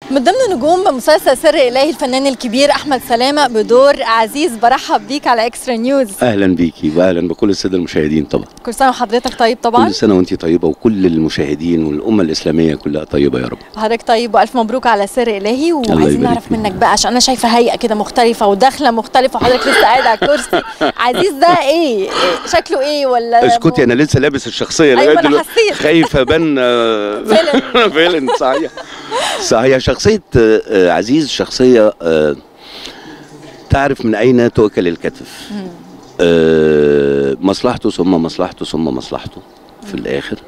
من ضمن نجوم مسلسل سر إلهي الفنان الكبير أحمد سلامة بدور عزيز برحب بيك على إكسترا نيوز اهلا بيكي واهلا بكل الساده المشاهدين طبعا كل سنة وحضرتك طيب طبعا كل سنه وانت طيبه وكل المشاهدين والامه الاسلاميه كلها طيبه يا رب حضرتك طيب والف مبروك على سر الهي وعايزين يبارك نعرف فيك. منك بقى عشان انا شايفه هيئه كده مختلفه ودخله مختلفه وحضرتك لسه قاعد على الكرسي عزيز ده ايه إيه؟ شكله ايه ولا اسكتي انا لسه لابس الشخصيه أيوة، لغايه أنا دلوقتي حسيت. خايفه بان آه، فيلن. فيلن صحيح صحيح شخصيه آه، آه، عزيز شخصيه آه، تعرف من اين تؤكل الكتف آه، مصلحته ثم مصلحته ثم مصلحته في الاخر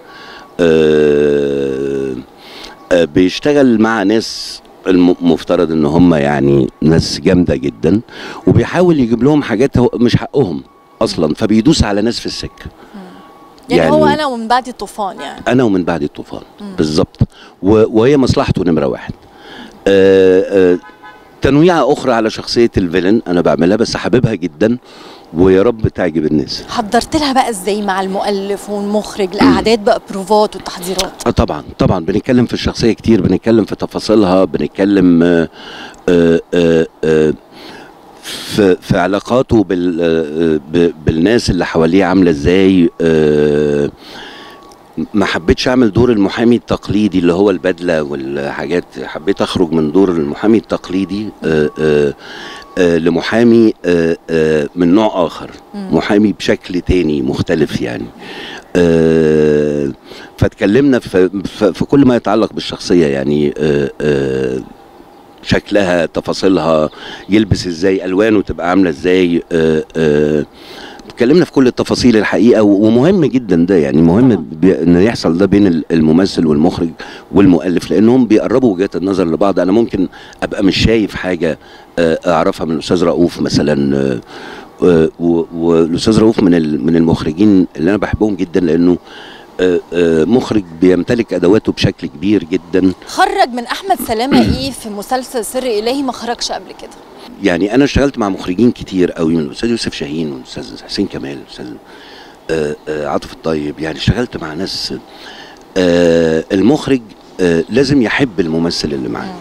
آه، آه، بيشتغل مع ناس المفترض ان هم يعني ناس جامده جدا وبيحاول يجيب لهم حاجات هو مش حقهم اصلا فبيدوس على ناس في السكه يعني, يعني- هو انا ومن بعد الطوفان يعني انا ومن بعد الطوفان بالظبط و- وهي مصلحته نمره واحد آه، آه، تنويعه اخرى على شخصيه الفيلن انا بعملها بس حاببها جدا ويا رب تعجب الناس حضرت لها بقى ازاي مع المؤلف والمخرج الاعداد بقى بروفات والتحضيرات اه طبعا طبعا بنتكلم في الشخصيه كتير بنتكلم في تفاصيلها بنتكلم آه، آه، آه، آه، في في علاقاته بال آه، ب- بالناس اللي حواليه عامله ازاي آه، ما حبيتش اعمل دور المحامي التقليدي اللي هو البدله والحاجات حبيت اخرج من دور المحامي التقليدي آه، آه، آه، لمحامي آه، آه، من نوع اخر محامي بشكل تاني مختلف يعني آه، فاتكلمنا في, في, في كل ما يتعلق بالشخصيه يعني آه، آه، شكلها تفاصيلها يلبس ازاي الوانه تبقى عامله ازاي آه، آه، اتكلمنا في كل التفاصيل الحقيقه و- ومهم جدا ده يعني مهم بي- ان يحصل ده بين ال- الممثل والمخرج والمؤلف لانهم بيقربوا وجهات النظر لبعض انا ممكن ابقى مش شايف حاجه آه، اعرفها من الاستاذ رؤوف مثلا آه، آه، و- والاستاذ رؤوف من ال- من المخرجين اللي انا بحبهم جدا لانه آه، آه، مخرج بيمتلك ادواته بشكل كبير جدا خرج من احمد سلامه ايه في مسلسل سر الهي ما خرجش قبل كده يعني انا اشتغلت مع مخرجين كتير قوي من الاستاذ يوسف شاهين والاستاذ حسين كمال الاستاذ آه، آه، عاطف الطيب يعني اشتغلت مع ناس آه، المخرج آه، لازم يحب الممثل اللي معاه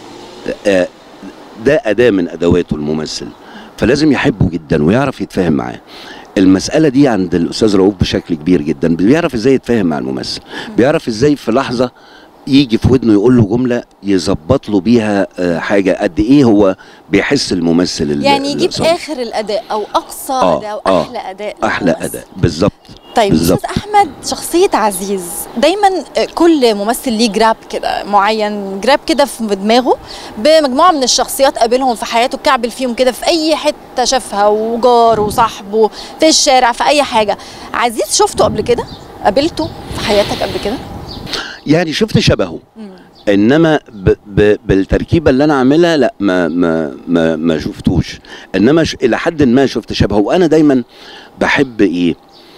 آه، ده اداه من ادواته الممثل فلازم يحبه جدا ويعرف يتفاهم معاه المسألة دي عند الأستاذ رؤوف بشكل كبير جدا بيعرف ازاي يتفاهم مع الممثل بيعرف ازاي في لحظة يجي في ودنه يقول له جملة يظبط له بيها آه، حاجة قد ايه هو بيحس الممثل اللي يعني اللي يجيب قصاده. اخر الاداء او اقصى آه، اداء آه. واحلى اداء احلى للممثل. اداء بالظبط طيب بالظبط. استاذ احمد شخصيه عزيز دايما كل ممثل ليه جراب كده معين جراب كده في دماغه بمجموعه من الشخصيات قابلهم في حياته كعبل فيهم كده في اي حته شافها وجاره وصاحبه في الشارع في اي حاجه عزيز شفته قبل كده قابلته في حياتك قبل كده يعني شفت شبهه انما ب ب بالتركيبه اللي انا عاملها لا ما ما ما, ما شفتوش انما ش الى حد ما شفت شبهه وانا دايما بحب ايه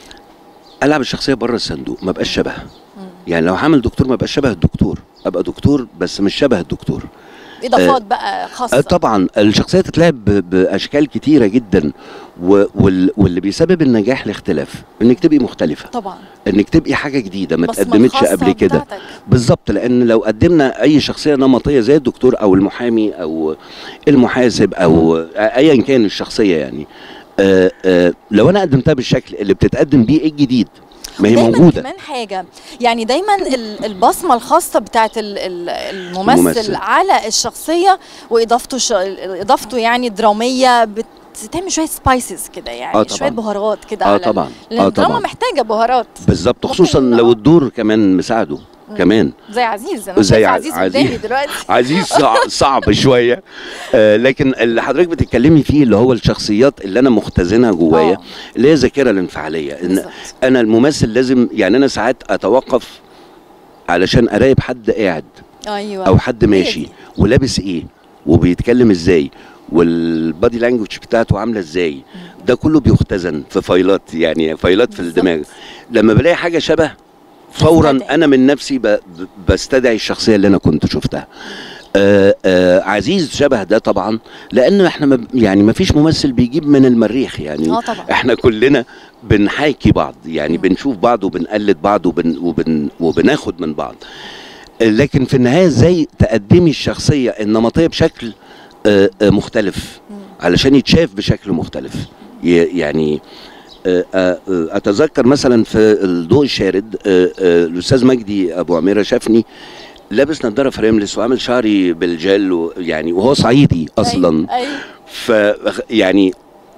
العب الشخصيه بره الصندوق ما بقاش شبهها يعني لو هعمل دكتور ما بقاش شبه الدكتور ابقى دكتور بس مش شبه الدكتور اضافات بقى خاصه آه طبعا الشخصيه تتلعب ب- باشكال كتيره جدا و وال واللي بيسبب النجاح الاختلاف انك تبقي مختلفه طبعا انك تبقي حاجه جديده ما بصمة اتقدمتش الخاصة قبل كده بتاعتك. بالظبط لان لو قدمنا اي شخصيه نمطيه زي الدكتور او المحامي او المحاسب او ايا كان الشخصيه يعني آه آه لو انا قدمتها بالشكل اللي بتتقدم بيه ايه الجديد ما هي دايما موجوده كمان حاجه يعني دايما ال- البصمه الخاصه بتاعت ال- ال- الممثل, الممثل. على الشخصيه واضافته ش... اضافته يعني دراميه بتعمل شويه سبايسز كده يعني آه طبعاً. شويه بهارات كده اه على طبعا لان اه الدراما طبعا محتاجه بهارات بالظبط ممكن- خصوصا لو آه. الدور كمان مساعده كمان زي عزيز انا زي زي ع- عزيز عزيز. قدامي دلوقتي عزيز صع- صعب شويه آه لكن اللي حضرتك بتتكلمي فيه اللي هو الشخصيات اللي انا مختزنها جوايا آه. اللي هي الذاكره الانفعاليه ان بالظبط. انا الممثل لازم يعني انا ساعات اتوقف علشان اراقب حد قاعد ايوه او حد ماشي دي. ولابس ايه وبيتكلم ازاي والبادي لانجوج بتاعته عامله ازاي ده كله بيختزن في فايلات يعني فايلات في بالظبط. الدماغ لما بلاقي حاجه شبه فورا تستدعي. انا من نفسي ب- ب- بستدعي الشخصيه اللي انا كنت شفتها آه آه عزيز شبه ده طبعا لان احنا ما يعني ما فيش ممثل بيجيب من المريخ يعني اه طبعا احنا كلنا بنحاكي بعض يعني مم. بنشوف بعض وبنقلد بعض وبن وبن وبناخد من بعض لكن في النهايه ازاي تقدمي الشخصيه النمطيه بشكل آه، آه، مختلف مم. علشان يتشاف بشكل مختلف ي- يعني آه، آه، آه، اتذكر مثلا في الضوء الشارد آه، آه، الاستاذ مجدي ابو عميره شافني لابس نظاره فريملس وعامل شعري بالجل و- يعني وهو صعيدي اصلا ايوه ف يعني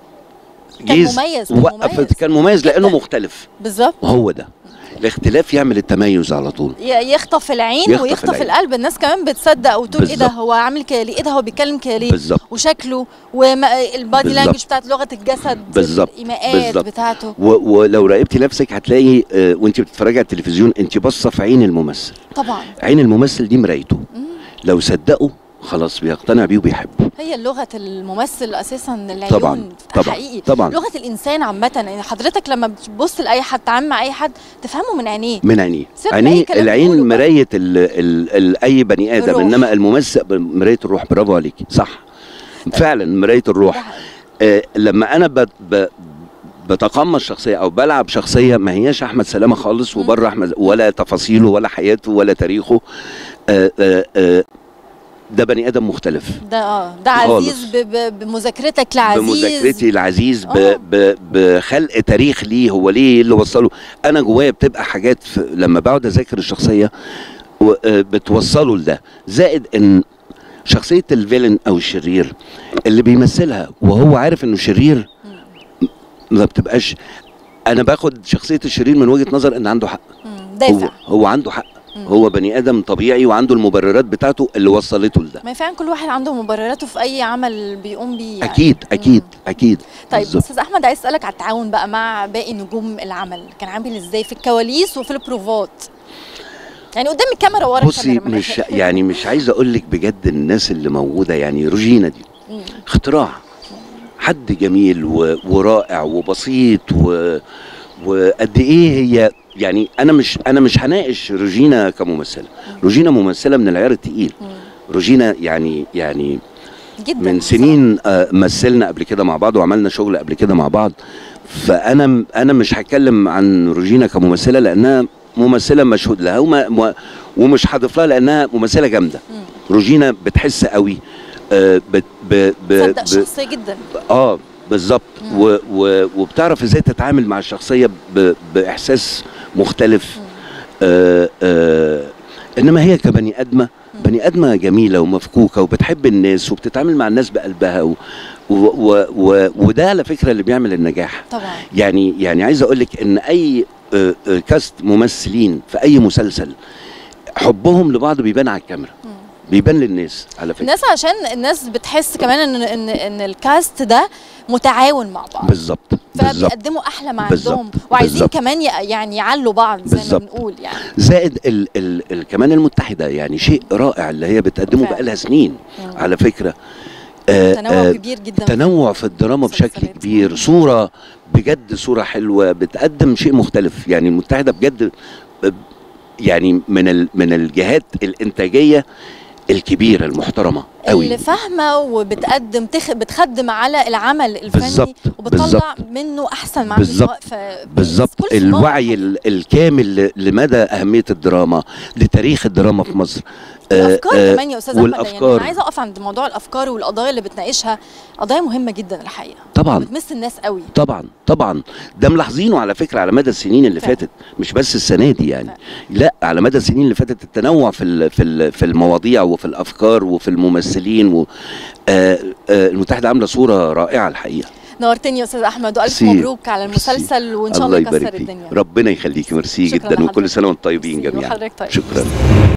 كان جيز مميز كان وقف مميز كان مميز لانه جداً. مختلف بالظبط وهو ده الاختلاف يعمل التميز على طول ي- يخطف العين يخطف ويخطف العين. القلب الناس كمان بتصدق وتقول ايه ده بالظبط. هو عامل كده ليه ايه ده هو بيتكلم كده ليه بالظبط وشكله والبادي بالظبط. لانجوج بتاعت لغه الجسد بالظبط. الايماءات بالظبط. بتاعته و- ولو راقبتي نفسك هتلاقي آه، وانت بتتفرجي على التلفزيون انت باصه في عين الممثل طبعا عين الممثل دي مرايته مم. لو صدقه خلاص بيقتنع بيه وبيحبه هي لغه الممثل اساسا العيون طبعا طبعا حقيقي طبعا لغه الانسان عامه يعني حضرتك لما بتبص لاي حد تعامل مع اي حد تفهمه من عينيه من عينيه سيبك من أي عينيه كلام العين بيقوله بقى. مرايه ال ال ال اي بني ادم الروح. انما الممثل مرايه الروح برافو عليكي صح فعلا مرايه ده الروح حقيقي. آه لما انا ب ب بتقمص شخصيه او بلعب شخصيه ما هياش احمد سلامه خالص مم. وبره احمد ولا تفاصيله ولا حياته ولا تاريخه آه آه آه ده بني ادم مختلف ده اه ده خالص. عزيز ب- ب- بمذاكرتك لعزيز بمذاكرتي العزيز ب آه. ب بخلق تاريخ ليه هو ليه اللي وصله انا جوايا بتبقى حاجات في لما بقعد اذاكر الشخصيه و- آه، بتوصله لده زائد ان شخصيه الفيلن او الشرير اللي بيمثلها وهو عارف انه شرير ما بتبقاش انا باخد شخصيه الشرير من وجهه نظر ان عنده حق مم، هو دافع هو عنده حق مم. هو بني ادم طبيعي وعنده المبررات بتاعته اللي وصلته لده ما فعلا كل واحد عنده مبرراته في اي عمل بيقوم بيه يعني. اكيد اكيد اكيد طيب بالظبط. استاذ احمد عايز اسالك على التعاون بقى مع باقي نجوم العمل كان عامل ازاي في الكواليس وفي البروفات يعني قدام الكاميرا ورا بصي الكاميرا من مش الآخر. يعني مش عايز اقول لك بجد الناس اللي موجوده يعني روجينا دي مم. اختراع حد جميل و... ورائع وبسيط و... وقد ايه هي يعني انا مش انا مش هناقش روجينا كممثله روجينا ممثله من العيار التقيل مم. روجينا يعني يعني جدا من بصراحة. سنين آه، مثلنا قبل كده مع بعض وعملنا شغل قبل كده مع بعض فانا انا مش هتكلم عن روجينا كممثله لانها ممثله مشهود لها وما و- ومش هضيف لها لانها ممثله جامده مم. روجينا بتحس قوي آه بت ب ب تصدق ب شخصيه جدا اه بالظبط مم. و و وبتعرف ازاي تتعامل مع الشخصيه ب باحساس مختلف مم. آه آه انما هي كبني ادمه مم. بني ادمه جميله ومفكوكه وبتحب الناس وبتتعامل مع الناس بقلبها و و و و وده على فكره اللي بيعمل النجاح طبعا يعني يعني عايز اقول لك ان اي آه، آه، كاست ممثلين في اي مسلسل حبهم لبعض بيبان على الكاميرا مم. بيبان للناس على فكره الناس عشان الناس بتحس كمان ان ان ان الكاست ده متعاون مع بعض بالظبط بالظبط فبيقدموا احلى ما بالظبط. عندهم وعايزين بالظبط. كمان ي- يعني يعلوا بعض زي ما بالظبط. بنقول يعني زائد ال ال ال كمان المتحده يعني شيء رائع اللي هي بتقدمه فعلا. بقالها سنين مم. على فكره آه، تنوع آه، كبير جدا تنوع في الدراما بشكل مسلسلات. كبير صورة بجد صورة حلوة بتقدم شيء مختلف يعني المتحدة بجد ب- يعني من ال- من الجهات الإنتاجية الكبيرة المحترمة قوي اللي فاهمه وبتقدم تخ... بتخدم على العمل الفني بالظبط، وبتطلع بالظبط. منه احسن ما عنده بالظبط، سواء في بالظبط كل صناعة. الوعي ال- الكامل ل- لمدى أهمية الدراما لتاريخ الدراما في مصر آه، الافكار آه، كمان يا استاذ احمد يعني والأفكار. انا عايزه اقف عند موضوع الافكار والقضايا اللي بتناقشها قضايا مهمه جدا الحقيقه طبعا بتمس الناس قوي طبعا طبعا ده ملاحظينه على فكره على مدى السنين اللي فعلا. فاتت مش بس السنه دي يعني فعلا. لا على مدى السنين اللي فاتت التنوع في ال في ال في المواضيع وفي الافكار وفي الممثلين و آه آه المتحده عامله صوره رائعه الحقيقه نورتني يا استاذ احمد والف ميرسي. مبروك على المسلسل وان شاء الله الله يكسر يبارك فيك الدنيا ربنا يخليكي ميرسي شكراً جدا وكل لحضرتك. سنه وانتم طيبين ميرسي، جميعا وحضرتك طيب. شكرا